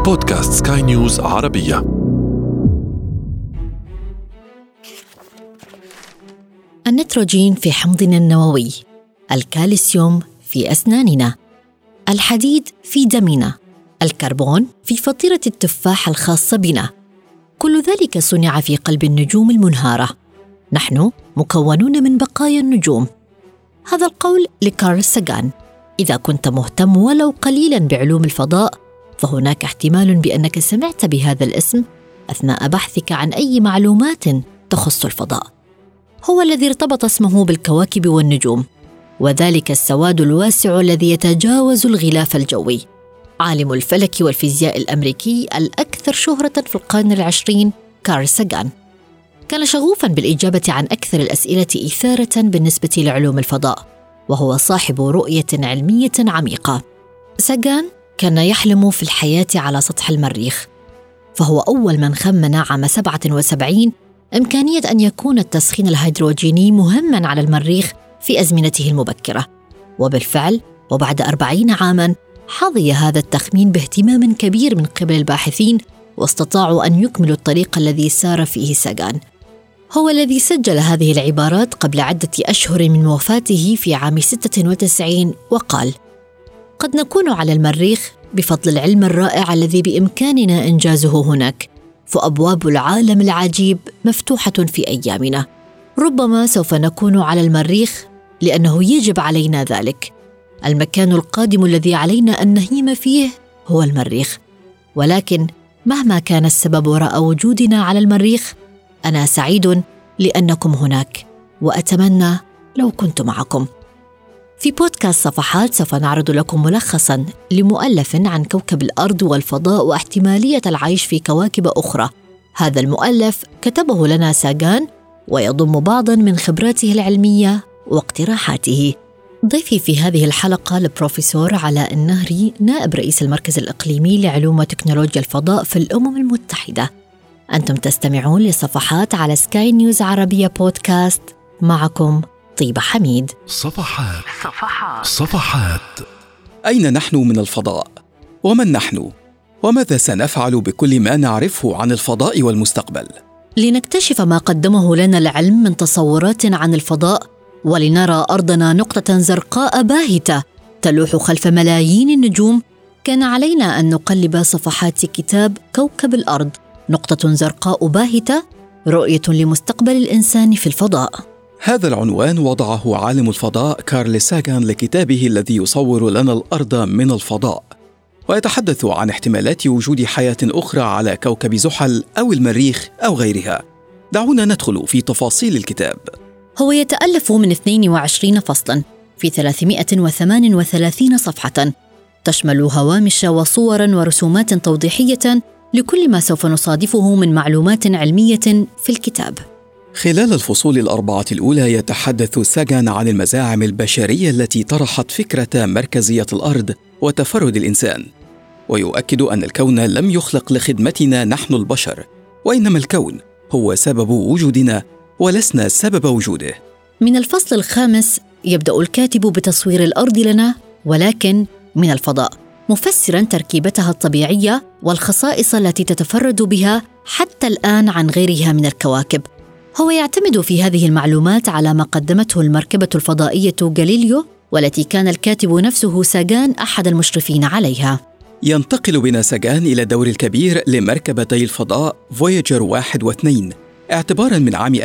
بودكاست سكاي نيوز عربية النيتروجين في حمضنا النووي الكالسيوم في أسناننا الحديد في دمنا الكربون في فطيرة التفاح الخاصة بنا كل ذلك صنع في قلب النجوم المنهارة نحن مكونون من بقايا النجوم هذا القول لكارل ساغان إذا كنت مهتم ولو قليلا بعلوم الفضاء فهناك احتمال بأنك سمعت بهذا الاسم أثناء بحثك عن أي معلومات تخص الفضاء هو الذي ارتبط اسمه بالكواكب والنجوم وذلك السواد الواسع الذي يتجاوز الغلاف الجوي عالم الفلك والفيزياء الأمريكي الأكثر شهرة في القرن العشرين كارل ساغان كان شغوفا بالإجابة عن أكثر الأسئلة إثارة بالنسبة لعلوم الفضاء وهو صاحب رؤية علمية عميقة ساغان كان يحلم في الحياة على سطح المريخ فهو أول من خمن عام 77 إمكانية أن يكون التسخين الهيدروجيني مهما على المريخ في أزمنته المبكرة وبالفعل وبعد أربعين عاماً حظي هذا التخمين باهتمام كبير من قبل الباحثين واستطاعوا أن يكملوا الطريق الذي سار فيه ساغان هو الذي سجل هذه العبارات قبل عدة أشهر من وفاته في عام 96 وقال: قد نكون على المريخ بفضل العلم الرائع الذي بإمكاننا إنجازه هناك، فأبواب العالم العجيب مفتوحة في أيامنا. ربما سوف نكون على المريخ لأنه يجب علينا ذلك. المكان القادم الذي علينا أن نهيم فيه هو المريخ. ولكن مهما كان السبب وراء وجودنا على المريخ انا سعيد لانكم هناك واتمنى لو كنت معكم في بودكاست صفحات سوف نعرض لكم ملخصا لمؤلف عن كوكب الارض والفضاء واحتماليه العيش في كواكب اخرى هذا المؤلف كتبه لنا ساغان ويضم بعضا من خبراته العلميه واقتراحاته ضيفي في هذه الحلقة البروفيسور علاء النهري نائب رئيس المركز الإقليمي لعلوم وتكنولوجيا الفضاء في الأمم المتحدة أنتم تستمعون لصفحات على سكاي نيوز عربية بودكاست معكم طيبة حميد صفحات صفحات صفحات أين نحن من الفضاء؟ ومن نحن؟ وماذا سنفعل بكل ما نعرفه عن الفضاء والمستقبل؟ لنكتشف ما قدمه لنا العلم من تصورات عن الفضاء ولنرى أرضنا نقطة زرقاء باهتة تلوح خلف ملايين النجوم كان علينا أن نقلب صفحات كتاب كوكب الأرض نقطة زرقاء باهتة رؤية لمستقبل الإنسان في الفضاء هذا العنوان وضعه عالم الفضاء كارل ساغان لكتابه الذي يصور لنا الأرض من الفضاء ويتحدث عن احتمالات وجود حياة أخرى على كوكب زحل أو المريخ أو غيرها دعونا ندخل في تفاصيل الكتاب هو يتألف من 22 فصلاً في 338 صفحة تشمل هوامش وصورا ورسومات توضيحية لكل ما سوف نصادفه من معلومات علمية في الكتاب. خلال الفصول الأربعة الأولى يتحدث ساغان عن المزاعم البشرية التي طرحت فكرة مركزية الأرض وتفرد الإنسان، ويؤكد أن الكون لم يخلق لخدمتنا نحن البشر، وإنما الكون هو سبب وجودنا ولسنا سبب وجوده. من الفصل الخامس يبدأ الكاتب بتصوير الأرض لنا ولكن من الفضاء. مفسرا تركيبتها الطبيعيه والخصائص التي تتفرد بها حتى الان عن غيرها من الكواكب هو يعتمد في هذه المعلومات على ما قدمته المركبه الفضائيه غاليليو والتي كان الكاتب نفسه ساغان احد المشرفين عليها ينتقل بنا ساغان إلى الدور الكبير لمركبتي الفضاء فويجر واحد واثنين اعتبارا من عام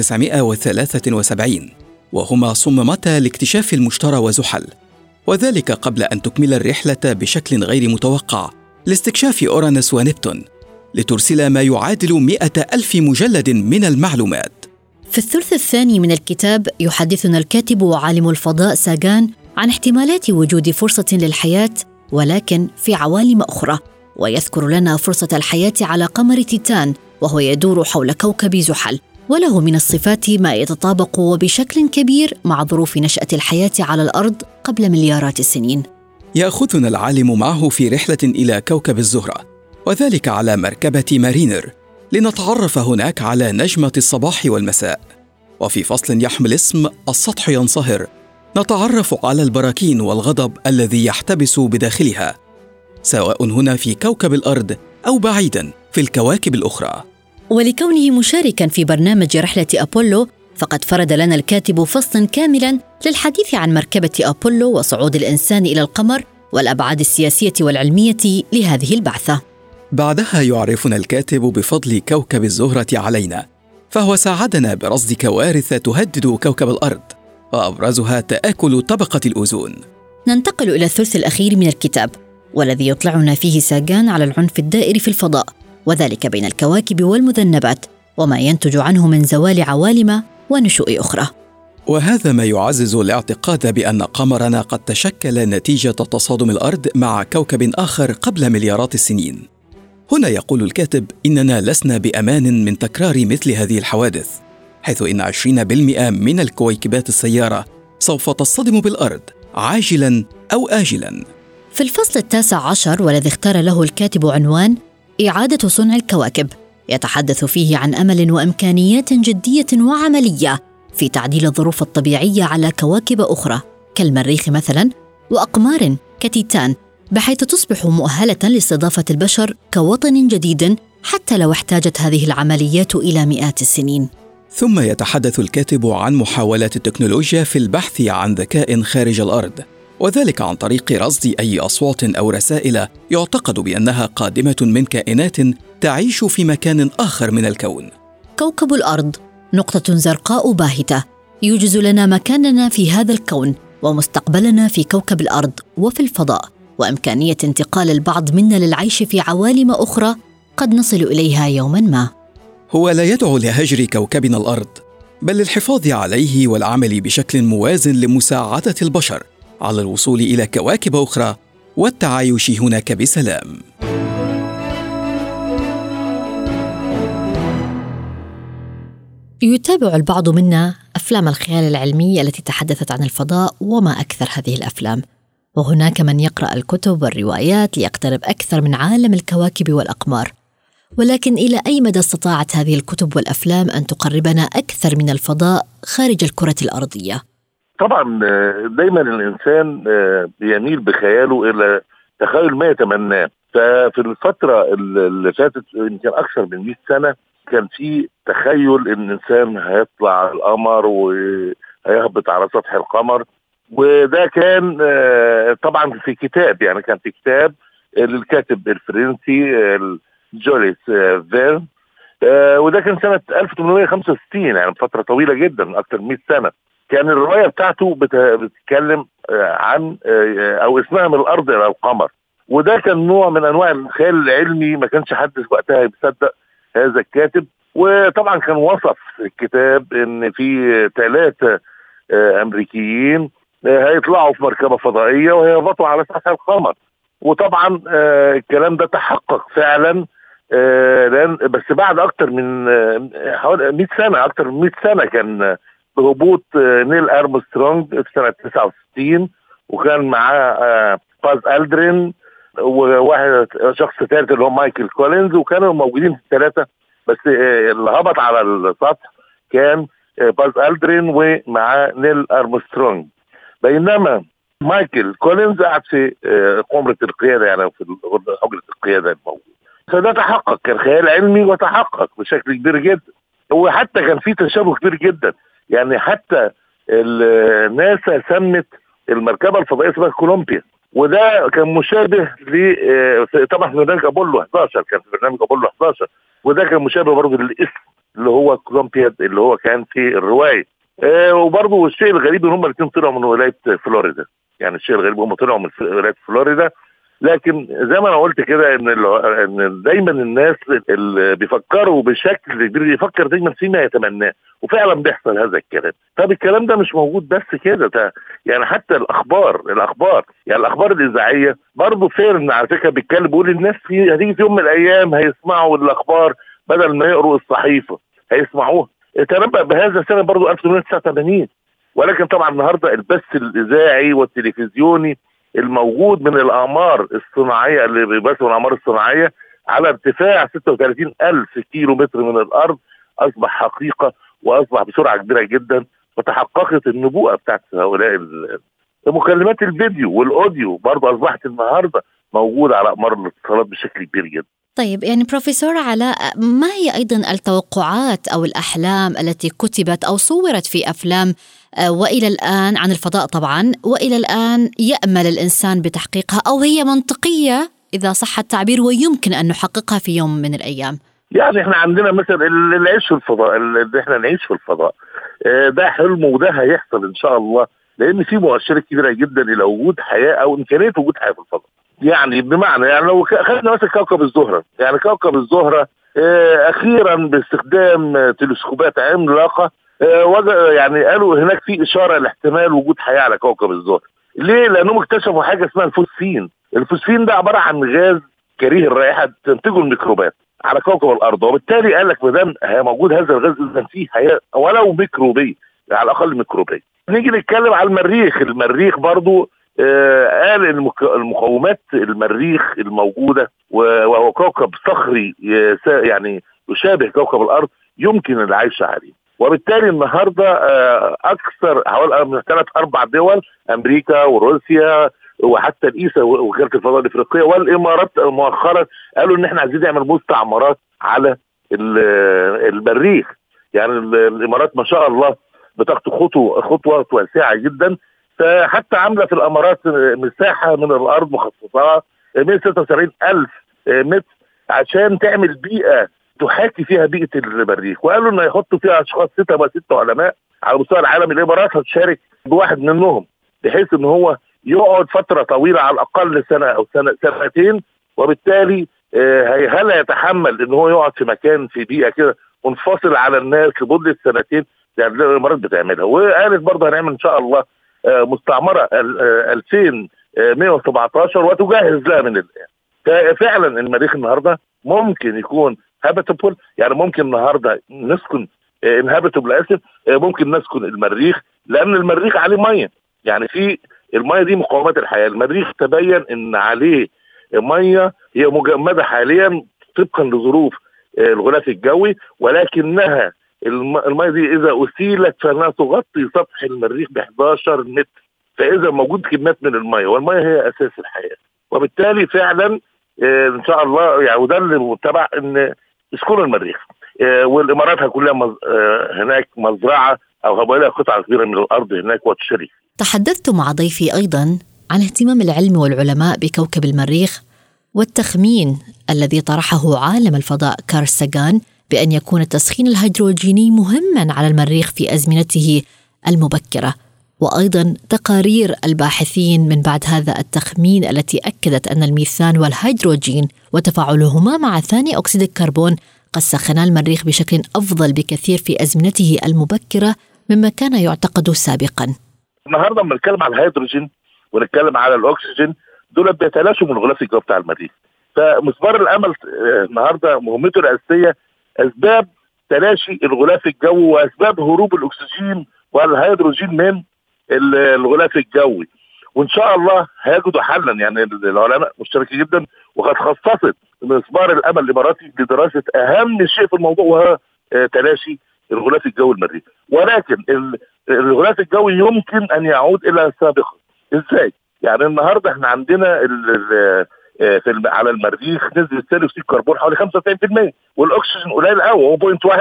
1973 وهما صممتا لاكتشاف المشتري وزحل وذلك قبل أن تكمل الرحلة بشكل غير متوقع لاستكشاف أورانوس ونبتون لترسل ما يعادل مئة ألف مجلد من المعلومات في الثلث الثاني من الكتاب يحدثنا الكاتب وعالم الفضاء ساغان عن احتمالات وجود فرصة للحياة ولكن في عوالم أخرى ويذكر لنا فرصة الحياة على قمر تيتان وهو يدور حول كوكب زحل وله من الصفات ما يتطابق وبشكل كبير مع ظروف نشأة الحياة على الأرض قبل مليارات السنين. ياخذنا العالم معه في رحلة إلى كوكب الزهرة، وذلك على مركبة مارينر، لنتعرف هناك على نجمة الصباح والمساء. وفي فصل يحمل اسم السطح ينصهر، نتعرف على البراكين والغضب الذي يحتبس بداخلها. سواء هنا في كوكب الارض او بعيدا في الكواكب الاخرى ولكونه مشاركا في برنامج رحله ابولو فقد فرد لنا الكاتب فصلا كاملا للحديث عن مركبه ابولو وصعود الانسان الى القمر والابعاد السياسيه والعلميه لهذه البعثه بعدها يعرفنا الكاتب بفضل كوكب الزهره علينا فهو ساعدنا برصد كوارث تهدد كوكب الارض وابرزها تاكل طبقه الاوزون ننتقل الى الثلث الاخير من الكتاب والذي يطلعنا فيه ساجان على العنف الدائر في الفضاء وذلك بين الكواكب والمذنبات وما ينتج عنه من زوال عوالم ونشوء اخرى وهذا ما يعزز الاعتقاد بان قمرنا قد تشكل نتيجه تصادم الارض مع كوكب اخر قبل مليارات السنين هنا يقول الكاتب اننا لسنا بامان من تكرار مثل هذه الحوادث حيث ان 20% من الكويكبات السياره سوف تصطدم بالارض عاجلا او اجلا في الفصل التاسع عشر والذي اختار له الكاتب عنوان اعاده صنع الكواكب يتحدث فيه عن امل وامكانيات جديه وعمليه في تعديل الظروف الطبيعيه على كواكب اخرى كالمريخ مثلا واقمار كتيتان بحيث تصبح مؤهله لاستضافه البشر كوطن جديد حتى لو احتاجت هذه العمليات الى مئات السنين ثم يتحدث الكاتب عن محاولات التكنولوجيا في البحث عن ذكاء خارج الارض وذلك عن طريق رصد اي اصوات او رسائل يعتقد بانها قادمه من كائنات تعيش في مكان اخر من الكون كوكب الارض نقطه زرقاء باهته يوجز لنا مكاننا في هذا الكون ومستقبلنا في كوكب الارض وفي الفضاء وامكانيه انتقال البعض منا للعيش في عوالم اخرى قد نصل اليها يوما ما هو لا يدعو لهجر كوكبنا الارض بل للحفاظ عليه والعمل بشكل موازن لمساعده البشر على الوصول الى كواكب اخرى والتعايش هناك بسلام يتابع البعض منا افلام الخيال العلمي التي تحدثت عن الفضاء وما اكثر هذه الافلام وهناك من يقرا الكتب والروايات ليقترب اكثر من عالم الكواكب والاقمار ولكن الى اي مدى استطاعت هذه الكتب والافلام ان تقربنا اكثر من الفضاء خارج الكره الارضيه طبعا آه، دايما الانسان آه، بيميل بخياله الى تخيل ما يتمناه ففي الفتره اللي فاتت يمكن اكثر من 100 سنه كان في تخيل ان الانسان هيطلع على القمر وهيهبط على سطح القمر وده كان آه، طبعا في كتاب يعني كان في كتاب للكاتب الفرنسي جوليس فيرن وده كان سنة 1865 يعني فترة طويلة جدا أكثر من 100 سنة كان الروايه بتاعته بتتكلم آه، عن آه، او اسمها من الارض الى القمر وده كان نوع من انواع الخيال العلمي ما كانش حد وقتها يصدق هذا الكاتب وطبعا كان وصف الكتاب ان في ثلاثه آه، امريكيين هيطلعوا في مركبه فضائيه وهيهبطوا على سطح القمر وطبعا الكلام ده تحقق فعلا لان بس بعد اكتر من حوالي 100 سنه اكتر من 100 سنه كان بهبوط آه، نيل ارمسترونج في سنه 69 وكان معاه آه، باز الدرين وواحد شخص ثالث اللي هو مايكل كولينز وكانوا موجودين الثلاثه بس آه، اللي هبط على السطح كان باز الدرين ومعاه نيل ارمسترونج بينما مايكل كولينز قعد في قمرة القيادة يعني في حجرة القيادة الموجودة فده تحقق كان خيال علمي وتحقق بشكل كبير جدا وحتى كان في تشابه كبير جدا يعني حتى ناسا سمت المركبه الفضائيه اسمها كولومبيا وده كان مشابه ل آه، طبعا في برنامج ابولو 11 كان في برنامج ابولو 11 وده كان مشابه برضه للاسم اللي هو كولومبيا اللي هو كان في الروايه آه وبرضه الشيء الغريب ان هم الاثنين طلعوا من ولايه فلوريدا يعني الشيء الغريب هم طلعوا من ولايه فلوريدا لكن زي ما انا قلت كده ان ان دايما الناس اللي بيفكروا بشكل كبير يفكر دايما فيما يتمناه وفعلا بيحصل هذا الكلام طب الكلام ده مش موجود بس كده ده يعني حتى الاخبار الاخبار يعني الاخبار الاذاعيه برضه فيرن على فكره بيتكلم بيقول الناس في هتيجي في يوم من الايام هيسمعوا الاخبار بدل ما يقروا الصحيفه هيسمعوها تنبأ بهذا سنه برضه 1889 ولكن طبعا النهارده البث الاذاعي والتلفزيوني الموجود من الاقمار الصناعيه اللي بيبثوا الاقمار الصناعيه على ارتفاع 36 ألف كيلو متر من الأرض أصبح حقيقة وأصبح بسرعة كبيرة جدا وتحققت النبوءة بتاعت هؤلاء مكالمات الفيديو والأوديو برضه أصبحت النهاردة موجود على اقمار الاتصالات بشكل كبير جدا طيب يعني بروفيسور علاء ما هي ايضا التوقعات او الاحلام التي كتبت او صورت في افلام آه، والى الان عن الفضاء طبعا والى الان يامل الانسان بتحقيقها او هي منطقيه اذا صح التعبير ويمكن ان نحققها في يوم من الايام يعني احنا عندنا مثلا العيش في الفضاء اللي احنا نعيش في الفضاء آه، ده حلم وده هيحصل ان شاء الله لان في مؤشرات كبيره جدا الى وجود حياه او امكانيه وجود حياه في الفضاء يعني بمعنى يعني لو خدنا مثلا كوكب الزهره يعني كوكب الزهره آه، اخيرا باستخدام تلسكوبات عملاقه آه، يعني قالوا هناك في اشاره لاحتمال وجود حياه على كوكب الزهره ليه؟ لانهم اكتشفوا حاجه اسمها الفوسفين الفوسفين ده عباره عن غاز كريه الرائحه تنتجه الميكروبات على كوكب الارض وبالتالي قال لك ما دام موجود هذا الغاز اذا فيه حياه ولو ميكروبيه على الاقل ميكروبيه نيجي نتكلم على المريخ المريخ برضو آه قال المقومات المريخ الموجوده وهو كوكب صخري يعني يشابه كوكب الارض يمكن العيش عليه وبالتالي النهارده آه اكثر حوالي من ثلاث اربع دول امريكا وروسيا وحتى الإيسا وكاله الفضاء الافريقيه والامارات مؤخرا قالوا ان احنا عايزين نعمل مستعمرات على المريخ يعني الامارات ما شاء الله بتاخد خطوه خطوه واسعه جدا فحتى عامله في الامارات مساحه من الارض مخصصه 176 الف متر عشان تعمل بيئه تحاكي فيها بيئه المريخ وقالوا انه يحطوا فيها اشخاص سته ست علماء على مستوى العالم الامارات هتشارك بواحد منهم بحيث ان هو يقعد فتره طويله على الاقل سنه او سنه سنتين وبالتالي آه، هل يتحمل ان هو يقعد في مكان في بيئه كده منفصل على الناس لمده سنتين يعني الامارات بتعملها وقالت برضه هنعمل ان شاء الله آه، مستعمره 2117 آه، وتجهز لها من الان ففعلا المريخ النهارده ممكن يكون هابتبل يعني ممكن النهارده نسكن انهابتبل اسف ممكن نسكن المريخ لان المريخ عليه ميه يعني في الميه دي مقومات الحياه المريخ تبين ان عليه ميه هي مجمده حاليا طبقا لظروف آه، الغلاف الجوي ولكنها الميه دي اذا اسيلت فانها تغطي سطح المريخ ب 11 متر فاذا موجود كميات من الميه والميه هي اساس الحياه وبالتالي فعلا آه، ان شاء الله يعني وده اللي متبع ان يسكنوا المريخ آه، والامارات هيكون لها هناك مزرعه او هيبقى لها قطعه كبيره من الارض هناك وتشتري تحدثت مع ضيفي ايضا عن اهتمام العلم والعلماء بكوكب المريخ والتخمين الذي طرحه عالم الفضاء كارل ساغان بان يكون التسخين الهيدروجيني مهما على المريخ في ازمنته المبكره وايضا تقارير الباحثين من بعد هذا التخمين التي اكدت ان الميثان والهيدروجين وتفاعلهما مع ثاني اكسيد الكربون قد سخنا المريخ بشكل افضل بكثير في ازمنته المبكره مما كان يعتقد سابقا. النهارده لما نتكلم على الهيدروجين ونتكلم على الاكسجين دول بيتلاشوا من الغلاف الجوي بتاع المريخ فمسبار الامل آه، النهارده مهمته الاساسيه اسباب تلاشي الغلاف الجوي واسباب هروب الاكسجين والهيدروجين من الغلاف الجوي وان شاء الله هيجدوا حلا يعني العلماء مشتركين جدا وقد خصصت مسبار الامل الاماراتي لدراسه اهم شيء في الموضوع وهو آه، تلاشي الغلاف الجوي المريخ ولكن الغلاف الجوي يمكن ان يعود الى سابقه ازاي؟ يعني النهارده احنا عندنا ال ال آه، في على المريخ نسبه ثاني اكسيد الكربون حوالي 95% والاكسجين قليل قوي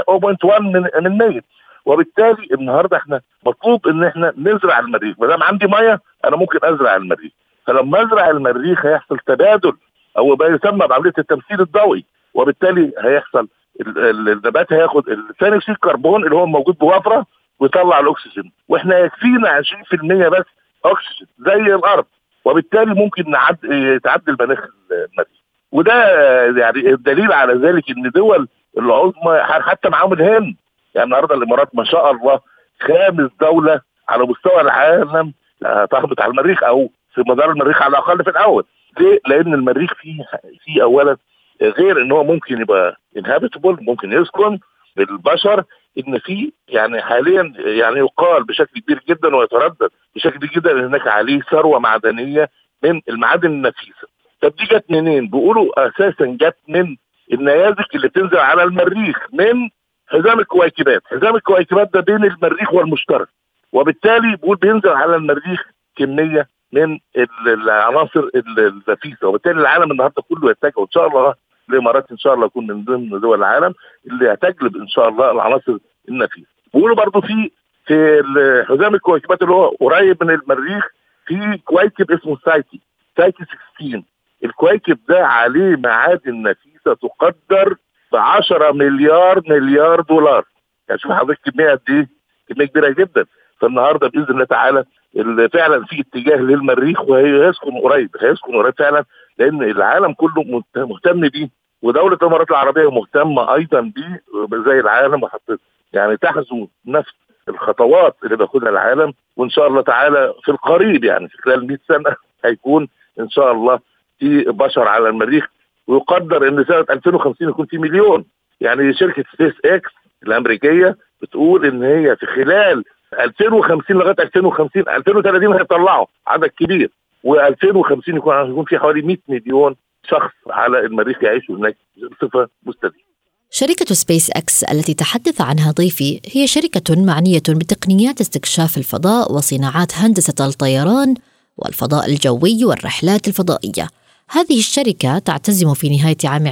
0.1 من من 100 وبالتالي النهارده احنا مطلوب ان احنا نزرع المريخ ما دام عندي ميه انا ممكن ازرع المريخ فلما ازرع المريخ هيحصل تبادل او ما يسمى بعمليه التمثيل الضوئي وبالتالي هيحصل النبات هياخد ثاني اكسيد الكربون اللي هو موجود بوفره ويطلع الاكسجين واحنا يكفينا 20% بس اكسجين زي الارض وبالتالي ممكن نعد يتعدل المناخ المريخ وده يعني الدليل على ذلك ان دول العظمى حتى معاهم الهند يعني النهارده الامارات ما شاء الله خامس دوله على مستوى العالم تهبط على المريخ او في مدار المريخ على الاقل في الاول ليه؟ لان المريخ فيه فيه اولا غير ان هو ممكن يبقى انهابيتبل ممكن يسكن بالبشر ان في يعني حاليا يعني يقال بشكل كبير جدا ويتردد بشكل كبير جدا ان هناك عليه ثروه معدنيه من المعادن النفيسه طب دي جت منين؟ بيقولوا اساسا جت من النيازك اللي بتنزل على المريخ من حزام الكويكبات، حزام الكويكبات ده بين المريخ والمشترك وبالتالي بيقول بينزل على المريخ كميه من العناصر النفيسه وبالتالي العالم النهارده كله يتجه وان شاء الله الامارات ان شاء الله يكون من ضمن دول العالم اللي هتجلب ان شاء الله العناصر النفيسه بيقولوا برضه في في حزام الكويكبات اللي هو قريب من المريخ في كويكب اسمه سايكي سايكي 16 الكويكب ده عليه معادن نفيسه تقدر ب 10 مليار مليار دولار يعني شوف حضرتك كميه قد ايه؟ كميه كبيره جدا فالنهارده باذن الله تعالى فعلا في اتجاه للمريخ وهيسكن قريب هيسكن قريب فعلا لان العالم كله مهتم بيه ودوله الامارات العربيه مهتمه ايضا بيه زي العالم وحطت يعني تحذو نفس الخطوات اللي بياخدها العالم وان شاء الله تعالى في القريب يعني في خلال 100 سنه هيكون ان شاء الله في بشر على المريخ ويقدر ان سنه 2050 يكون في مليون يعني شركه سبيس اكس الامريكيه بتقول ان هي في خلال 2050 لغايه 2050 2030 هيطلعوا عدد كبير و2050 يكون يكون في حوالي 100 مليون شخص على المريخ يعيشوا هناك بصفه مستديمه. شركة سبيس اكس التي تحدث عنها ضيفي هي شركة معنية بتقنيات استكشاف الفضاء وصناعات هندسة الطيران والفضاء الجوي والرحلات الفضائية. هذه الشركة تعتزم في نهاية عام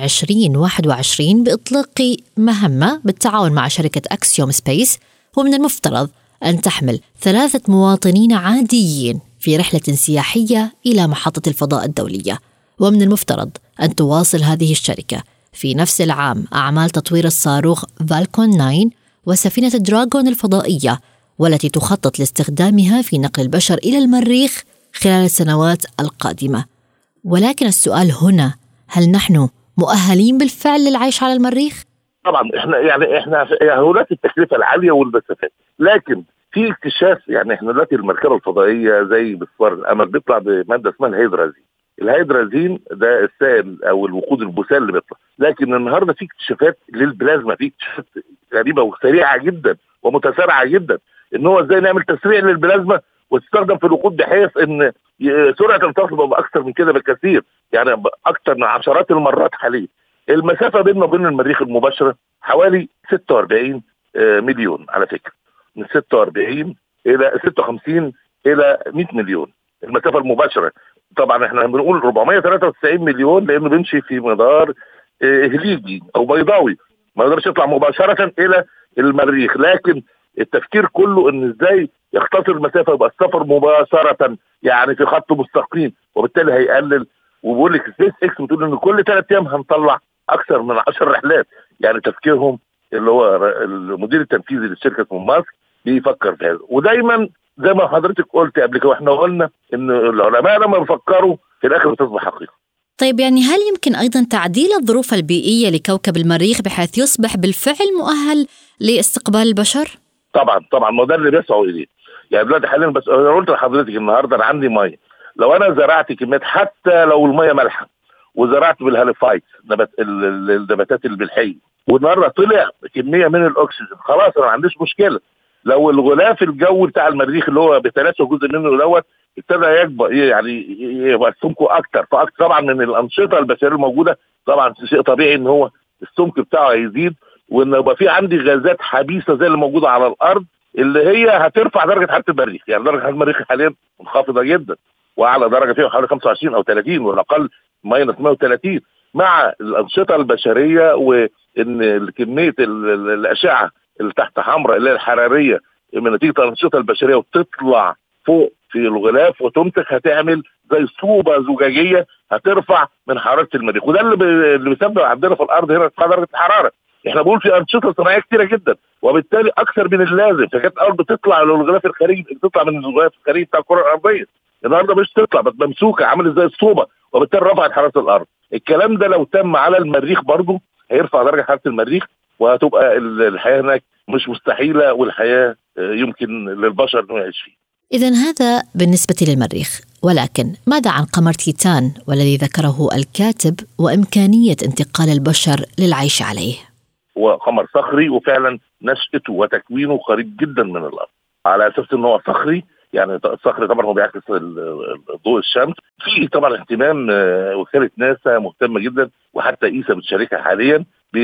2021 بإطلاق مهمة بالتعاون مع شركة أكسيوم سبيس ومن المفترض أن تحمل ثلاثة مواطنين عاديين في رحلة سياحية إلى محطة الفضاء الدولية ومن المفترض أن تواصل هذه الشركة في نفس العام أعمال تطوير الصاروخ فالكون 9 وسفينة دراغون الفضائية والتي تخطط لاستخدامها في نقل البشر إلى المريخ خلال السنوات القادمة ولكن السؤال هنا هل نحن مؤهلين بالفعل للعيش على المريخ؟ طبعا احنا يعني احنا يعني هناك التكلفه العاليه والمسافات لكن في اكتشاف يعني احنا دلوقتي المركبه الفضائيه زي بسوار الامل بيطلع بماده اسمها الهيدرازين الهيدرازين ده السائل او الوقود البسال اللي بيطلع لكن النهارده في اكتشافات للبلازما في اكتشافات غريبه وسريعه جدا ومتسارعه جدا ان هو ازاي نعمل تسريع للبلازما وتستخدم في الوقود بحيث ان سرعه الامتصاص تبقى اكثر من كده بكثير يعني اكثر من عشرات المرات حاليا المسافه بيننا وبين المريخ المباشره حوالي 46 آه، مليون على فكره من 46 الى 56 الى 100 مليون المسافه المباشره طبعا احنا بنقول 493 مليون لانه بيمشي في مدار آه، هليجي او بيضاوي ما يقدرش يطلع مباشره الى المريخ لكن التفكير كله ان ازاي يختصر المسافه يبقى السفر مباشره يعني في خط مستقيم وبالتالي هيقلل وبقول لك سبيس اكس بتقول ان كل ثلاث ايام هنطلع اكثر من 10 رحلات يعني تفكيرهم اللي هو المدير التنفيذي للشركه اسمه ماسك بيفكر في هذا ودايما زي ما حضرتك قلت قبل كده واحنا قلنا ان العلماء لما بيفكروا في الاخر بتصبح حقيقه طيب يعني هل يمكن ايضا تعديل الظروف البيئيه لكوكب المريخ بحيث يصبح بالفعل مؤهل لاستقبال البشر؟ طبعا طبعا ما ده اللي بيسعوا اليه يعني دلوقتي حاليا بس انا قلت لحضرتك النهارده انا عندي ميه لو انا زرعت كميات حتى لو الميه مالحه وزرعت بالهاليفايت نبات النباتات البلحيه والنهارده طلع كميه من الاكسجين خلاص انا ما عنديش مشكله لو الغلاف الجوي بتاع المريخ اللي هو بيتلاشى جزء منه دوت ابتدى يكبر يعني يبقى سمكه اكتر فاكتر طبعا من الانشطه البشريه الموجوده طبعا شيء طبيعي ان هو السمك بتاعه هيزيد وان يبقى في عندي غازات حبيسه زي اللي موجوده على الارض اللي هي هترفع درجه حراره المريخ يعني درجه حراره المريخ حاليا منخفضه جدا واعلى درجه فيها حوالي 25 او 30 والاقل ماينس 130 مع الانشطه البشريه وان كميه الاشعه اللي تحت حمراء اللي هي الحراريه من نتيجه الانشطه البشريه وتطلع فوق في الغلاف وتمسك هتعمل زي صوبه زجاجيه هترفع من حراره المريخ وده اللي, اللي بيسبب عندنا في الارض هنا ارتفاع درجه الحراره احنا بنقول في انشطه صناعيه كتيره جدا وبالتالي اكثر من اللازم فكانت اول بتطلع للغلاف الخارجي بتطلع من الغلاف الخارجي بتاع الكره الارضيه النهارده مش تطلع بس ممسوكه عامل زي الصوبه وبالتالي رفعت حراره الارض الكلام ده لو تم على المريخ برضه هيرفع درجه حراره المريخ وهتبقى الحياه هناك مش مستحيله والحياه يمكن للبشر انه يعيش فيه إذا هذا بالنسبة للمريخ، ولكن ماذا عن قمر تيتان والذي ذكره الكاتب وإمكانية انتقال البشر للعيش عليه؟ هو قمر صخري وفعلا نشأته وتكوينه قريب جدا من الأرض، على أساس إن هو صخري يعني الصخر طبعا هو بيعكس ضوء الشمس في طبعا اهتمام آه، وكاله ناسا مهتمه جدا وحتى ايسا بتشاركها حاليا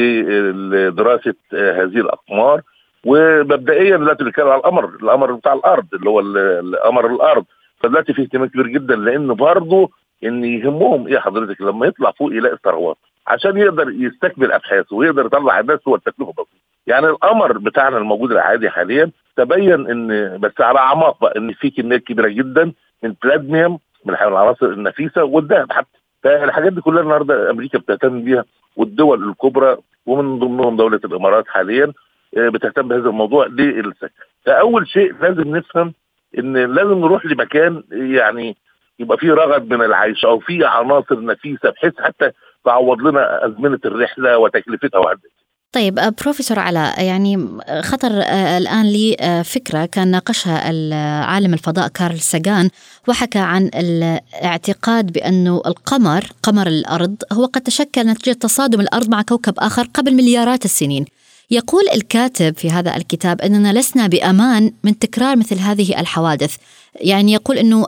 بدراسه آه، هذه الاقمار ومبدئيا دلوقتي بنتكلم على القمر القمر بتاع الارض اللي هو القمر الارض فدلوقتي في اهتمام كبير جدا لان برضه ان يهمهم ايه حضرتك لما يطلع فوق يلاقي ثروات عشان يقدر يستكمل ابحاثه ويقدر يطلع الناس هو التكلفه بسيطه يعني القمر بتاعنا الموجود العادي حاليا تبين ان بس على اعماق بقى ان في كميات كبيره جدا من بلادميوم من العناصر النفيسه والذهب حتى فالحاجات دي كلها النهارده امريكا بتهتم بيها والدول الكبرى ومن ضمنهم دوله الامارات حاليا آه، بتهتم بهذا الموضوع للسكن فاول شيء لازم نفهم ان لازم نروح لمكان يعني يبقى فيه رغد من العيش او فيه عناصر نفيسه بحيث حتى تعوض لنا ازمنه الرحله وتكلفتها وهكذا طيب آه، بروفيسور علاء يعني خطر آه، الآن لي آه، فكرة كان ناقشها عالم الفضاء كارل ساغان وحكى عن الاعتقاد بأنه القمر قمر الأرض هو قد تشكل نتيجة تصادم الأرض مع كوكب آخر قبل مليارات السنين يقول الكاتب في هذا الكتاب أننا لسنا بأمان من تكرار مثل هذه الحوادث يعني يقول أنه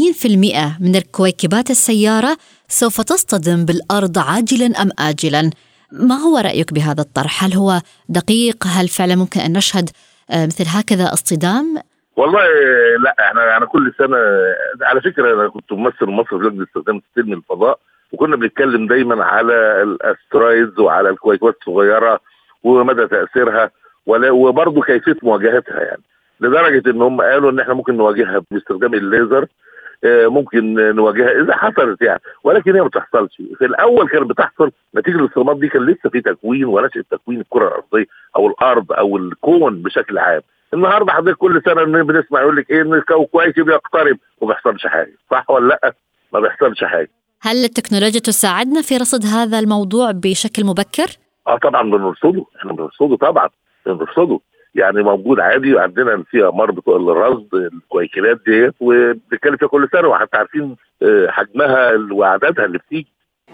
20% من الكويكبات السيارة سوف تصطدم بالأرض عاجلا أم آجلا ما هو رأيك بهذا الطرح؟ هل هو دقيق؟ هل فعلا ممكن أن نشهد آه، مثل هكذا اصطدام؟ والله لا احنا انا كل سنه على فكره انا كنت ممثل مصر في لجنه استخدام سلم الفضاء وكنا بنتكلم دايما على الاسترايدز وعلى الكويكبات الصغيره ومدى تاثيرها وبرضه كيفيه مواجهتها يعني لدرجه ان هم قالوا ان احنا ممكن نواجهها باستخدام الليزر آه، ممكن نواجهها اذا حصلت يعني ولكن هي ما بتحصلش في الاول كانت بتحصل نتيجه الاصطدامات دي كان لسه في تكوين ونشاه تكوين الكره الارضيه او الارض او الكون بشكل عام النهارده حضرتك كل سنه بنسمع يقول لك ايه ان الكوكب يقترب وما بيحصلش حاجه صح ولا لا؟ ما بيحصلش حاجه هل التكنولوجيا تساعدنا في رصد هذا الموضوع بشكل مبكر؟ اه طبعا بنرصده احنا بنرصده طبعا بنرصده يعني موجود عادي عندنا في اقمار بتوع الرصد الكويكلات ديت وبنتكلم فيها كل سنه وحتى عارفين آه، حجمها واعدادها اللي بتيجي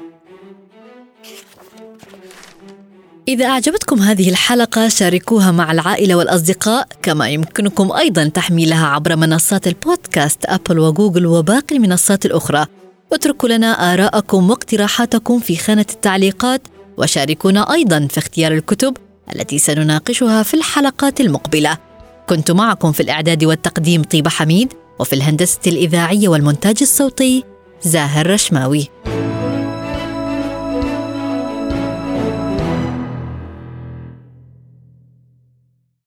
إذا أعجبتكم هذه الحلقة شاركوها مع العائلة والأصدقاء كما يمكنكم أيضا تحميلها عبر منصات البودكاست أبل وجوجل وباقي المنصات الأخرى اتركوا لنا آراءكم واقتراحاتكم في خانة التعليقات وشاركونا أيضا في اختيار الكتب التي سنناقشها في الحلقات المقبله كنت معكم في الاعداد والتقديم طيبه حميد وفي الهندسه الاذاعيه والمونتاج الصوتي زاهر رشماوي